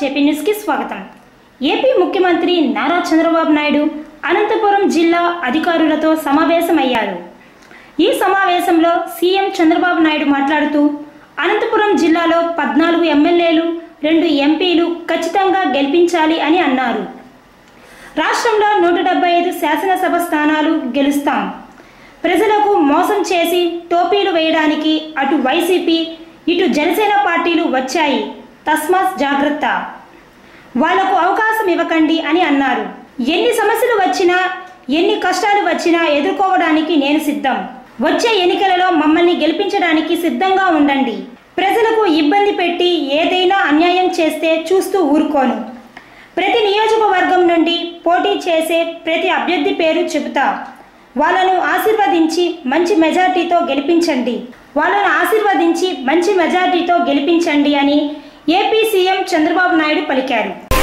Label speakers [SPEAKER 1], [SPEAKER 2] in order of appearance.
[SPEAKER 1] AP న్యూస్కి స్వాగతం AP ముఖ్యమంత్రి నారా చంద్రబాబు నాయుడు అనంతపురం జిల్లా అధికారులతో సమావేశమయ్యారు ఈ సమావేశంలో సీఎం చంద్రబాబు నాయుడు మాట్లాడుతూ అనంతపురం జిల్లాలో పద్నాలుగు ఎమ్మెల్యేలు రెండు ఎంపీలు ఖచ్చితంగా గెలిపించాలి అని అన్నారు రాష్ట్రంలో నూట డెబ్బై ఐదు శాసనసభ స్థానాలు గెలుస్తాం ప్రజలకు మోసం చేసి టోపీలు వేయడానికి అటు వైసీపీ ఇటు జనసేన పార్టీలు వచ్చాయి తస్మాత్ జాగ్రత్త వాళ్లకు అవకాశం ఇవ్వకండి అని అన్నారు ఎన్ని సమస్యలు వచ్చినా ఎన్ని కష్టాలు వచ్చినా ఎదుర్కోవడానికి నేను సిద్ధం వచ్చే ఎన్నికలలో మమ్మల్ని గెలిపించడానికి సిద్ధంగా ఉండండి ప్రజలకు ఇబ్బంది పెట్టి ఏదైనా అన్యాయం చేస్తే చూస్తూ ఊరుకోను ప్రతి నియోజకవర్గం నుండి పోటీ చేసే ప్రతి అభ్యర్థి పేరు చెబుతా వాళ్ళను ఆశీర్వదించి మంచి మెజార్టీతో గెలిపించండి వాళ్ళను ఆశీర్వదించి మంచి మెజార్టీతో గెలిపించండి అని ఏపీ సీఎం చంద్రబాబు నాయుడు పలికారు